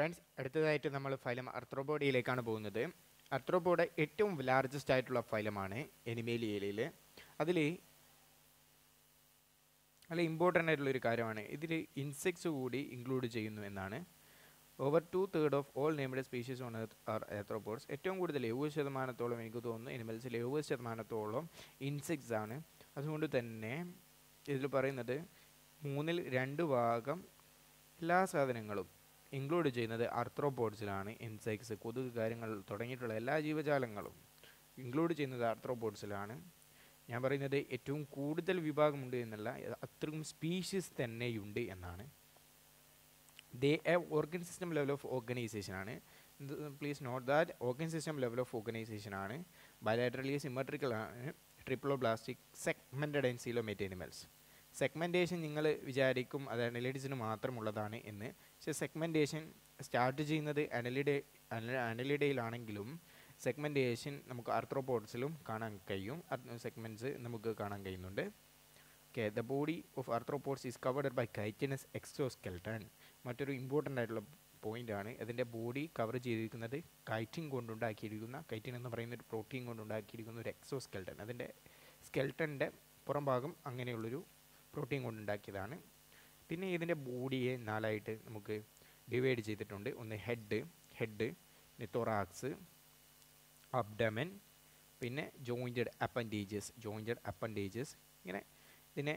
friends അടുത്തതായിട്ട് നമ്മൾ phylum അർത്രോബോഡിയിലേക്കാണ് പോകുന്നത് അർത്രോബോഡ് ഏറ്റവും ലാർജസ്റ്റ് ആയിട്ടുള്ള ഫൈലമാണ് എനിമേലിയയിൽ അതിൽ നല്ല ഇമ്പോർട്ടൻ്റ് ആയിട്ടുള്ള ഒരു കാര്യമാണ് ഇതിൽ ഇൻസെക്ട്സ് കൂടി ഇൻക്ലൂഡ് ചെയ്യുന്നു എന്നാണ് over two third of all named species on earth are arthropods ഏറ്റവും കൂടുതൽ എഴുപത് ശതമാനത്തോളം എനിക്ക് തോന്നുന്നു എനിമൽസിൽ എഴുപത് ശതമാനത്തോളം ഇൻസെക്ട്സ് ആണ് അതുകൊണ്ട് തന്നെ ഇതിൽ പറയുന്നത് മൂന്നിൽ രണ്ട് ഭാഗം എല്ലാ സാധനങ്ങളും ഇൻക്ലൂഡ് ചെയ്യുന്നത് ആർത്രോപോഡ്സിലാണ് ഇൻസെക്ട്സ് കൊതുക് കാര്യങ്ങൾ തുടങ്ങിയിട്ടുള്ള എല്ലാ ജീവജാലങ്ങളും ഇൻക്ലൂഡ് ചെയ്യുന്നത് ആർത്രോപോഡ്സിലാണ് ഞാൻ പറയുന്നത് ഏറ്റവും കൂടുതൽ വിഭാഗമുണ്ട് എന്നല്ല അത്രയും സ്പീഷീസ് തന്നെയുണ്ട് എന്നാണ് they have organ system level of organisation ആണ് please note that organ system level of organisation ആണ് ബയലാറ്ററലി സിമെട്രിക്കൽ ആണ് triploblastic segmented and coelomate animals segmentation നിങ്ങൾ വിചാരിക്കും അത് അനലിഡിസിന് മാത്രമുള്ളതാണ് എന്ന് പക്ഷേ സെഗ്മെൻറ്റേഷൻ സ്റ്റാർട്ട് ചെയ്യുന്നത് അനലിഡേ അനലിഡയിലാണെങ്കിലും സെഗ്മെൻറ്റേഷൻ നമുക്ക് ആർത്രോപോഡ്സിലും കാണാൻ കഴിയും സെഗ്മെൻറ്റ്സ് നമുക്ക് കാണാൻ കഴിയുന്നുണ്ട് okay the body of arthropods is covered by chitinous exoskeleton മറ്റൊരു ഇമ്പോർട്ടൻ്റ് ആയിട്ടുള്ള പോയിൻ്റ് ആണ് അതിൻ്റെ ബോഡി കവർ ചെയ്തിരിക്കുന്നത് കൈറ്റിൻ കൊണ്ടുണ്ടാക്കിയിരിക്കുന്ന കൈറ്റിൻ എന്ന് പറയുന്ന ഒരു പ്രോട്ടീൻ കൊണ്ടുണ്ടാക്കിയിരിക്കുന്ന ഒരു എക്സോസ്കെൽട്ടൺ അതിൻ്റെ സ്കെൽട്ടൻ്റെ പുറം ഭാഗം അങ്ങനെയുള്ളൊരു പ്രോട്ടീൻ കൊണ്ടുണ്ടാക്കിയതാണ് പിന്നെ ഇതിൻ്റെ ബോഡിയെ നാലായിട്ട് നമുക്ക് ഡിവൈഡ് ചെയ്തിട്ടുണ്ട് ഒന്ന് ഹെഡ് ഹെഡ് പിന്നെ തൊറാക്സ് അബ്ഡമൻ പിന്നെ ജോയിൻറ്റഡ് അപ്പൻഡേജസ് ജോയിൻറ്റഡ് അപ്പൻഡേജസ് ഇങ്ങനെ ഇതിനെ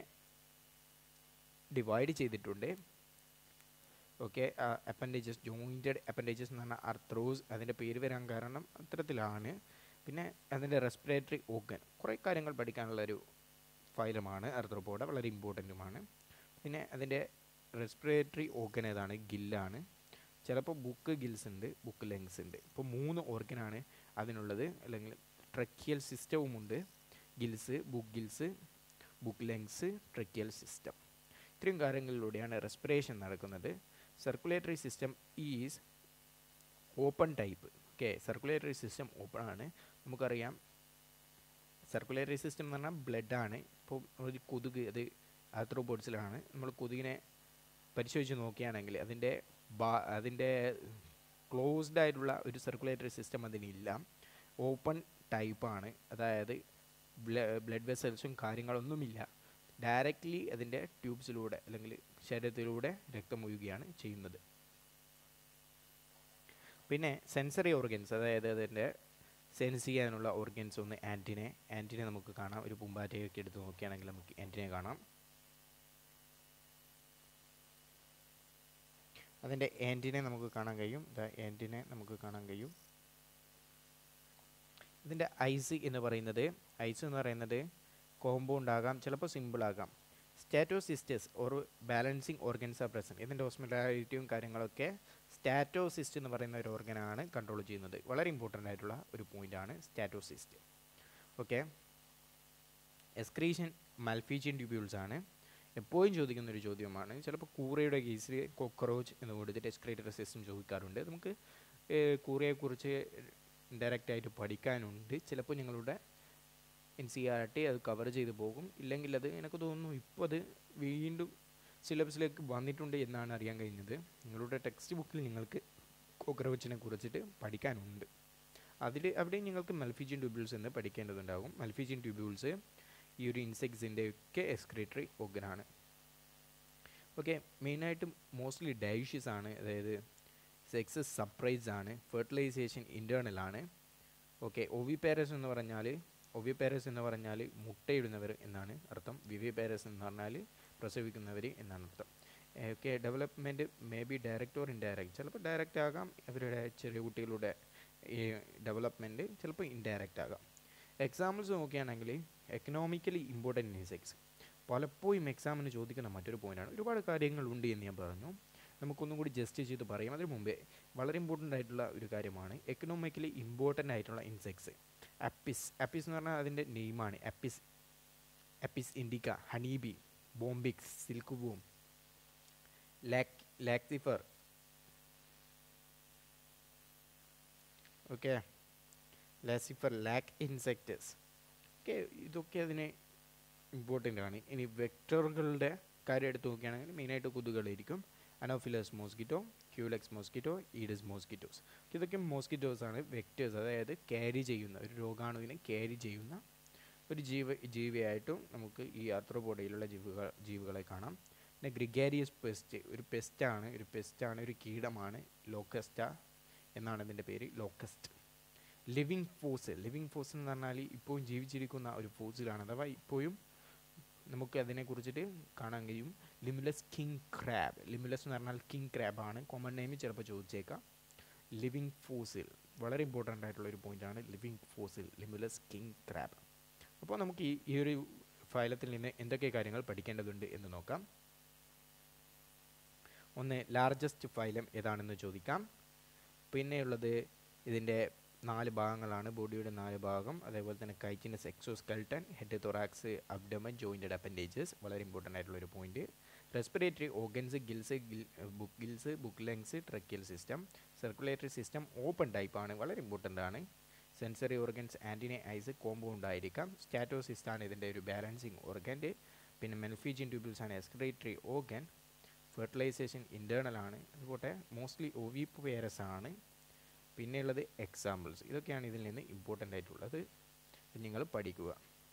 ഡിവൈഡ് ചെയ്തിട്ടുണ്ട് ഓക്കെ അപ്പൻഡേജസ് ജോയിൻറ്റഡ് അപ്പൻഡേജസ് എന്ന് പറഞ്ഞാൽ അർത്രോസ് അതിൻ്റെ പേര് വരാൻ കാരണം അത്തരത്തിലാണ് പിന്നെ അതിൻ്റെ റെസ്പിറേറ്ററി ഓർഗൻ കുറേ കാര്യങ്ങൾ പഠിക്കാനുള്ളൊരു ഫൈലമാണ് അർത്രോപോഡ വളരെ ഇമ്പോർട്ടൻറ്റുമാണ് പിന്നെ അതിൻ്റെ റെസ്പിറേറ്ററി ഓർഗൻ ഏതാണ് ഗില്ലാണ് ചിലപ്പോൾ ബുക്ക് ഗിൽസ് ഉണ്ട് ബുക്ക് ലെങ്സ് ഉണ്ട് ഇപ്പോൾ മൂന്ന് ഓർഗനാണ് അതിനുള്ളത് അല്ലെങ്കിൽ ട്രക്കിയൽ സിസ്റ്റവും ഉണ്ട് gills book gills book lungs tracheal system ഇത്രയും കാര്യങ്ങളിലൂടെയാണ് റെസ്പിറേഷൻ നടക്കുന്നത് circulatory system is open type okay circulatory system open ആണ് നമുക്കറിയാം സർക്കുലേറ്ററി സിസ്റ്റം എന്ന് പറഞ്ഞാൽ ബ്ലഡാണ് ഇപ്പോൾ ഒരു കൊതുക് അത് ആർത്രോപോഡ്സിലാണ് നമ്മൾ കൊതുകിനെ പരിശോധിച്ച് നോക്കുകയാണെങ്കിൽ അതിൻ്റെ ബാ അതിൻ്റെ ക്ലോസ്ഡ് ആയിട്ടുള്ള ഒരു സർക്കുലേറ്ററി സിസ്റ്റം അതിനില്ല ഓപ്പൺ ടൈപ്പാണ് അതായത് ബ്ലഡ് വെസൽസും കാര്യങ്ങളൊന്നുമില്ല ഡയറക്റ്റ്ലി അതിൻ്റെ ട്യൂബ്സിലൂടെ അല്ലെങ്കിൽ ശരീരത്തിലൂടെ രക്തം ഒഴുകുകയാണ് ചെയ്യുന്നത് പിന്നെ സെൻസറി ഓർഗൻസ് അതായത് അതിൻ്റെ സെൻസ് ചെയ്യാനുള്ള ഓർഗൻസ് ഒന്ന് ആൻറ്റിനെ ആൻറ്റിനെ നമുക്ക് കാണാം ഒരു പൂമ്പാറ്റയൊക്കെ എടുത്ത് നോക്കുകയാണെങ്കിൽ നമുക്ക് ആൻറ്റിനെ കാണാം അതിൻ്റെ ആൻറ്റിനെ നമുക്ക് കാണാൻ കഴിയും ആൻറ്റിനെ നമുക്ക് കാണാൻ കഴിയും ഇതിൻ്റെ ഐസ് എന്ന് പറയുന്നത് ഐസ് എന്ന് പറയുന്നത് കോമ്പൗണ്ട് ആകാം ചിലപ്പോൾ സിമ്പിൾ ആകാം statocysts or balancing organs are present ഇതിൻ്റെ ഹോസ്പിറ്റാലിറ്റിയും കാര്യങ്ങളൊക്കെ സ്റ്റാറ്റോസിസ്റ്റ് എന്ന് പറയുന്ന ഒരു ഓർഗനാണ് കൺട്രോൾ ചെയ്യുന്നത് വളരെ ഇമ്പോർട്ടൻ്റ് ആയിട്ടുള്ള ഒരു പോയിൻ്റാണ് statocyst okay excretion Malpighian tubules ആണ് എപ്പോഴും ചോദിക്കുന്ന ഒരു ചോദ്യമാണ് ചിലപ്പോൾ കൂറയുടെ കേസിൽ കോക്രോച്ച് എന്ന് കൊടുത്തിട്ട് എക്സ്ക്രീറ്ററി സിസ്റ്റം ചോദിക്കാറുണ്ട് നമുക്ക് കൂറയെക്കുറിച്ച് ഡയറക്റ്റ് ആയിട്ട് പഠിക്കാനുണ്ട് ചിലപ്പോൾ ഞങ്ങളുടെ എൻ സി ആർ ടി അത് കവർ ചെയ്ത് പോകും ഇല്ലെങ്കിൽ അത് എനിക്ക് തോന്നുന്നു ഇപ്പോൾ അത് വീണ്ടും സിലബസിലേക്ക് വന്നിട്ടുണ്ട് എന്നാണ് അറിയാൻ കഴിഞ്ഞത് നിങ്ങളുടെ ടെക്സ്റ്റ് ബുക്കിൽ നിങ്ങൾക്ക് കോക്രോച്ചിനെ കുറിച്ചിട്ട് പഠിക്കാനുണ്ട് അതിൽ അവിടെ നിങ്ങൾക്ക് മൽഫിജിൻ ട്യൂബ്യൂൾസ് എന്ന് പഠിക്കേണ്ടതുണ്ടാകും മൽഫിജിൻ ട്യൂബ്യൂൾസ് ഈ ഒരു ഇൻസെക്ട്സിൻ്റെ ഒക്കെ എക്സ്ക്രീറ്ററി ഓർഗനാണ് ഓക്കെ മെയിനായിട്ടും മോസ്റ്റ്ലി ഡൈഷ്യസ് ആണ് അതായത് സെക്സസ് സപ്രൈസ് ആണ് ഫെർട്ടിലൈസേഷൻ ഇൻറ്റേർണൽ ആണ് ഓക്കെ ഒവി പാരസ് എന്ന് പറഞ്ഞാൽ ഒവി പാരസ് എന്ന് പറഞ്ഞാൽ മുട്ടയിടുന്നവർ എന്നാണ് അർത്ഥം വിവി പാരസ് എന്ന് പറഞ്ഞാൽ പ്രസവിക്കുന്നവർ എന്നാണ് അർത്ഥം okay development may be direct or indirect ചിലപ്പോൾ ഡയറക്റ്റ് ആകാം അവരുടെ ചെറിയ കുട്ടികളുടെ ഈ ഡെവലപ്മെൻറ്റ് ചിലപ്പോൾ ഇൻഡയറക്റ്റ് ആകാം എക്സാമ്പിൾസ് നോക്കുകയാണെങ്കിൽ എക്കണോമിക്കലി ഇമ്പോർട്ടൻറ്റ് ഇൻസെക്ട്സ് പലപ്പോഴും എക്സാമിന് ചോദിക്കുന്ന മറ്റൊരു പോയിൻ്റാണ് ഒരുപാട് കാര്യങ്ങളുണ്ട് എന്ന് ഞാൻ പറഞ്ഞു നമുക്കൊന്നും കൂടി ജസ്റ്റ് ചെയ്ത് പറയാം അതിന് മുമ്പേ വളരെ ഇമ്പോർട്ടൻ്റ് ആയിട്ടുള്ള ഒരു കാര്യമാണ് എക്കണോമിക്കലി ഇമ്പോർട്ടൻ്റ് ആയിട്ടുള്ള ഇൻസെക്ട്സ് അപ്പിസ് അപ്പിസ് എന്ന് പറഞ്ഞാൽ അതിൻ്റെ നെയിമാണ് Apis Apis indica honeybee Bombyx silk ബൂം lac Laccifer okay Laccifer lac insects okay ഇതൊക്കെ അതിന് ഇമ്പോർട്ടൻ്റ് ആണ് ഇനി വെക്ടറുകളുടെ കാര്യം എടുത്ത് നോക്കുകയാണെങ്കിൽ മെയിനായിട്ട് കൊതുകുകളായിരിക്കും Anopheles mosquito Culex mosquito Aedes mosquitoes ഇതൊക്കെ മോസ്കിറ്റോസ് ആണ് വെക്റ്റേഴ്സ് അതായത് ക്യാരി ചെയ്യുന്ന ഒരു രോഗാണുവിനെ ക്യാരി ചെയ്യുന്ന ഒരു ജീവ ജീവിയായിട്ടും നമുക്ക് ഈ ആർത്രോപോഡയിലുള്ള ജീവികൾ ജീവികളെ കാണാം പിന്നെ ഗ്രിഗാരിയസ് പെസ്റ്റ് ഒരു പെസ്റ്റാണ് ഒരു പെസ്റ്റാണ് ഒരു കീടമാണ് ലോക്കസ്റ്റ എന്നാണ് ഇതിൻ്റെ പേര് locust living fossil living fossil എന്ന് പറഞ്ഞാൽ ഇപ്പോഴും ജീവിച്ചിരിക്കുന്ന ഒരു ഫോസിലാണ് അഥവാ ഇപ്പോഴും നമുക്ക് അതിനെക്കുറിച്ചിട്ട് കാണാൻ കഴിയും ലിമുലസ് കിങ് ക്രാബ് ലിമുലസ് എന്ന് പറഞ്ഞാൽ കിങ് ക്രാബ് ആണ് കോമൺ നെയിം ചിലപ്പോൾ ചോദിച്ചേക്കാം ലിവിങ് ഫോസിൽ വളരെ ഇമ്പോർട്ടൻ്റ് ആയിട്ടുള്ള ഒരു പോയിൻ്റാണ് living fossil Limulus king crab അപ്പോൾ നമുക്ക് ഈ ഈ ഒരു ഫൈലത്തിൽ നിന്ന് എന്തൊക്കെ കാര്യങ്ങൾ പഠിക്കേണ്ടതുണ്ട് എന്ന് നോക്കാം ഒന്ന് ലാർജസ്റ്റ് ഫൈലം ഏതാണെന്ന് ചോദിക്കാം പിന്നെയുള്ളത് ഇതിൻ്റെ നാല് ഭാഗങ്ങളാണ് ബോഡിയുടെ നാല് ഭാഗം അതേപോലെ തന്നെ chitinous exoskeleton head thorax abdomen jointed appendages വളരെ ഇമ്പോർട്ടൻ്റ് ആയിട്ടുള്ള ഒരു point respiratory organs gills book gills book lungs tracheal system circulatory system open type ആണ് വളരെ ഇമ്പോർട്ടൻ്റ് ആണ് sensory organs antennae eyes compound ആയിരിക്കാം സ്റ്റാറ്റോസിസ്റ്റ് ആണ് ഇതിൻ്റെ ഒരു ബാലൻസിങ് ഓർഗൻ്റെ പിന്നെ മെൽഫീജിയൻ ട്യൂബിൾസ് ആണ് എക്സ്ക്രേറ്ററി ഓർഗൻ ഫെർട്ടിലൈസേഷൻ ഇൻറ്റേർണൽ ആണ് അതുപോലെ മോസ്റ്റ്ലി ഒവിപ്പ് വേരസ് ആണ് പിന്നെയുള്ളത് എക്സാമ്പിൾസ് ഇതൊക്കെയാണ് ഇതിൽ നിന്ന് ഇമ്പോർട്ടൻ്റ് ആയിട്ടുള്ളത് നിങ്ങൾ പഠിക്കുക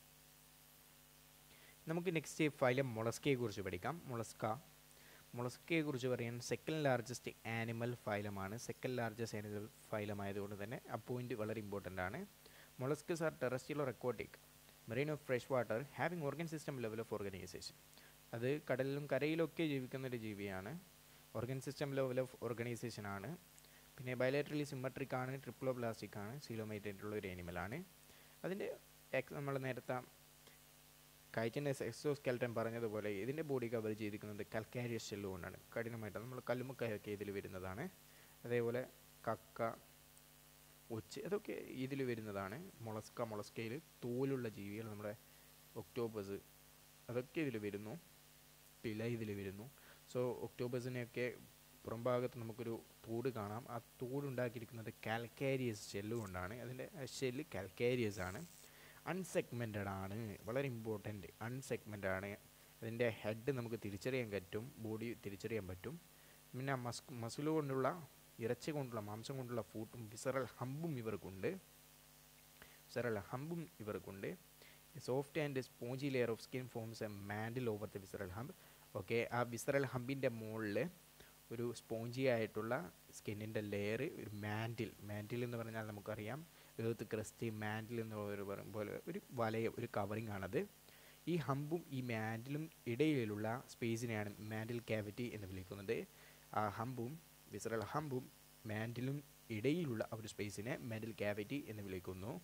നമുക്ക് നെക്സ്റ്റ് ഫൈലം മൊളസ്കയെ കുറിച്ച് പഠിക്കാം മൊളസ്ക മൊളസ്കയെ കുറിച്ച് പറയാൻ സെക്കൻഡ് ലാർജസ്റ്റ് ആനിമൽ ഫൈലമാണ് സെക്കൻഡ് ലാർജസ്റ്റ് ആനിമൽ ഫൈലം ആയതുകൊണ്ട് തന്നെ ആ പോയിന്റ് വളരെ ഇമ്പോർട്ടൻ്റ് ആണ് molluscs are terrestrial or aquatic marine of fresh water having organ system level of organisation അത് കടലിലും കരയിലൊക്കെ ജീവിക്കുന്ന ഒരു ജീവിയാണ് organ system level of organisation ആണ് പിന്നെ ബയലേറ്ററലി സിമ്മട്രിക് ആണ് ട്രിപ്ലോ പ്ലാസ്റ്റിക് ആണ് സീലോമൈറ്റ് ആയിട്ടുള്ള ഒരു ആനിമലാണ് അതിൻ്റെ എക്സ് നമ്മൾ നേരത്തെ കൈറ്റിൻ്റെ എക്സോസ്കെൽട്ടൻ പറഞ്ഞതുപോലെ ഇതിൻ്റെ ബോഡി കവർ ചെയ്തിരിക്കുന്നത് കൽക്കാരിയസ് ഷെല്ല് കൊണ്ടാണ് കഠിനമായിട്ട് നമ്മൾ കല്ലുമുക്കയൊക്കെ ഇതിൽ വരുന്നതാണ് അതേപോലെ കക്ക ഒച്ച് അതൊക്കെ ഇതിൽ വരുന്നതാണ് മൊളസ്ക മൊളസ്കയിൽ തോലുള്ള ജീവികൾ നമ്മുടെ ഒക്ടോബസ് അതൊക്കെ ഇതിൽ വരുന്നു പില ഇതിൽ വരുന്നു സോ ഒക്ടോബസിനെയൊക്കെ പുറംഭാഗത്ത് നമുക്കൊരു തോട് കാണാം ആ തോട് ഉണ്ടാക്കിയിരിക്കുന്നത് കാൽക്കാരിയസ് ഷെല്ല് കൊണ്ടാണ് അതിൻ്റെ ഷെല്ല് കാൽക്കാരിയസ് ആണ് അൺസെഗ്മെൻറ്റഡ് ആണ് വളരെ ഇമ്പോർട്ടൻറ്റ് അൺസെഗ്മെൻറ്റഡ് ആണ് അതിൻ്റെ ഹെഡ് നമുക്ക് തിരിച്ചറിയാൻ പറ്റും ബോഡി തിരിച്ചറിയാൻ പറ്റും പിന്നെ മസ് മസിൽ കൊണ്ടുള്ള ഇറച്ചി കൊണ്ടുള്ള മാംസം കൊണ്ടുള്ള ഫൂട്ടും വിസറൽ ഹമ്പും ഇവർക്കുണ്ട് വിസറൽ ഹമ്പും ഇവർക്കുണ്ട് soft and spongy layer of skin forms a mantle over the visceral hump okay ആ വിസറൽ ഹമ്പിൻ്റെ മുകളിൽ ഒരു സ്പോഞ്ചി ആയിട്ടുള്ള സ്കിന്നിൻ്റെ ലെയർ ഒരു മാൻഡിൽ മാൻഡിൽ എന്ന് പറഞ്ഞാൽ നമുക്കറിയാം ഏർത്ത് ക്രസ്റ്റ് മാൻഡിൽ എന്ന് ഒരു പോലെ ഒരു വലയം ഒരു കവറിങ് ആണത് ഈ ഹമ്പും ഈ മാൻഡിലും ഇടയിലുള്ള സ്പേസിനെയാണ് മാൻഡിൽ ക്യാവിറ്റി എന്ന് വിളിക്കുന്നത് ആ ഹമ്പും വിസറൽ ഹമ്പും മാൻഡിലും ഇടയിലുള്ള ഒരു സ്പേസിനെ മാൻഡിൽ ക്യാവിറ്റി എന്ന് വിളിക്കുന്നു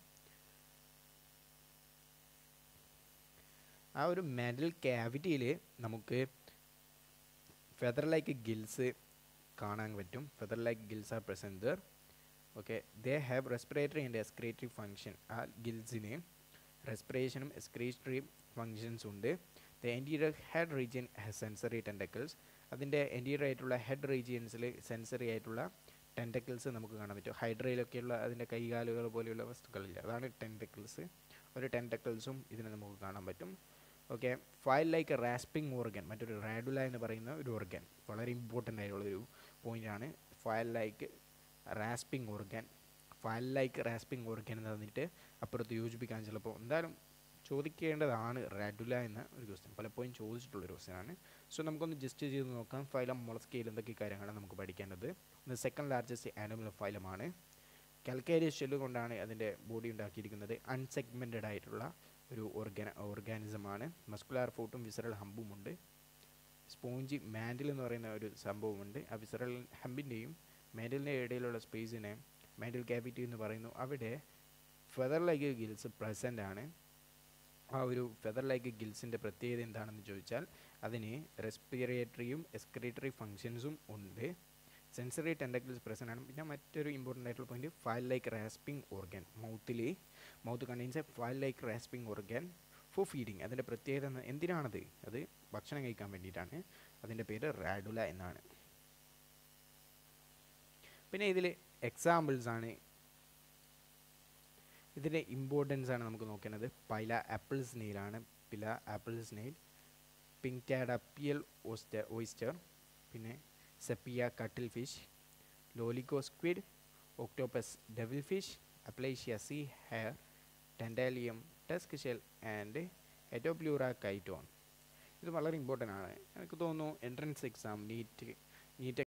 ആ ഒരു മാൻഡിൽ ക്യാവിറ്റിയിൽ നമുക്ക് ഫെദർ ലൈക്ക് ഗിൽസ് കാണാൻ പറ്റും feather like gills are present there okay they have respiratory and excretory function ആ ഗിൽസിന് റെസ്പിറേഷനും എക്സ്ക്രേറ്ററി ഫങ്ഷൻസ് ഉണ്ട് the anterior head region sensory tentacles അതിൻ്റെ എൻറ്റീരിയർ ആയിട്ടുള്ള ഹെഡ് റീജിയൻസിൽ സെൻസറി ആയിട്ടുള്ള ടെൻഡക്കിൾസ് നമുക്ക് കാണാൻ പറ്റും ഹൈഡ്രയിലൊക്കെയുള്ള അതിൻ്റെ കൈകാലുകൾ പോലെയുള്ള വസ്തുക്കളില്ല അതാണ് ടെൻഡക്കിൾസ് ഒരു ടെൻഡക്കിൾസും ഇതിന് നമുക്ക് കാണാൻ പറ്റും okay file like rasping organ മറ്റൊരു റാഡുല എന്ന് പറയുന്ന ഒരു ഓർഗൻ വളരെ ഇമ്പോർട്ടൻ്റ് ആയിട്ടുള്ളൊരു പോയിൻ്റാണ് file like rasping organ file like rasping organ എന്ന് പറഞ്ഞിട്ട് അപ്പുറത്ത് യോജിപ്പിക്കാൻ ചിലപ്പോൾ എന്തായാലും ചോദിക്കേണ്ടതാണ് റാഡുല എന്ന ഒരു ക്വസ്റ്റ്യൻ പലപ്പോഴും ചോദിച്ചിട്ടുള്ളൊരു ക്വസ്റ്റ്യനാണ് സോ നമുക്കൊന്ന് ജസ്റ്റ് ചെയ്ത് നോക്കാം ഫൈലം മൊളസ്കയിൽ എന്തൊക്കെ കാര്യങ്ങളാണ് നമുക്ക് പഠിക്കേണ്ടത് ഒന്ന് സെക്കൻഡ് ലാർജസ്റ്റ് ആനിമൽ ഫൈലമാണ് കാൽക്കേരിയസ് ഷെല്ല് കൊണ്ടാണ് അതിൻ്റെ ബോഡി ഉണ്ടാക്കിയിരിക്കുന്നത് അൺസെഗ്മെൻറ്റഡ് ആയിട്ടുള്ള ഒരു ഓർഗാന ഓർഗാനിസമാണ് മസ്കുലാർ ഫൂട്ടും വിസറൽ ഹമ്പും ഉണ്ട് സ്പോഞ്ചി മാൻഡിൽ എന്ന് പറയുന്ന ഒരു സംഭവമുണ്ട് ആ വിസറൽ ഹമ്പിൻ്റെയും മാൻഡിലിൻ്റെ ഇടയിലുള്ള സ്പേസിനെ മാൻഡിൽ ക്യാവിറ്റി എന്ന് പറയുന്നു അവിടെ ഫെദർ ലൈക്ക് ഗിൽസ് പ്രസൻ്റ് ആണ് ആ ഒരു ഫെദർ ലൈക്ക് ഗിൽസിൻ്റെ പ്രത്യേകത എന്താണെന്ന് ചോദിച്ചാൽ അതിന് റെസ്പിറേറ്ററിയും എക്സ്ക്രേറ്ററി ഫങ്ഷൻസും ഉണ്ട് സെൻസറി ടെൻഡക്കിൾസ് പ്രസൻ്റ് ആണ് പിന്നെ മറ്റൊരു ഇമ്പോർട്ടൻ്റ് ആയിട്ടുള്ള point file like rasping organ മൗത്തിൽ mouth contains a file like rasping organ for feeding അതിൻ്റെ പ്രത്യേകത എന്തിനാണത് അത് ഭക്ഷണം കഴിക്കാൻ വേണ്ടിയിട്ടാണ് അതിൻ്റെ പേര് റാഡുല എന്നാണ് പിന്നെ ഇതിൽ എക്സാമ്പിൾസ് ആണ് ഇതിൻ്റെ ഇമ്പോർട്ടൻസ് ആണ് നമുക്ക് നോക്കേണ്ടത് പൈല ആപ്പിൾ സ്നെയിലാണ് Pila apple snail Pinctada pearl oyster oyster പിന്നെ Sepia cuttlefish Loligo squid octopus devil fish Aplysia sea hare Dentalium tusk shell and Chaetopleura chiton ഇത് വളരെ ഇമ്പോർട്ടൻ്റ് ആണ് എനിക്ക് തോന്നുന്നു എൻട്രൻസ് എക്സാം നീറ്റ് നീറ്റ്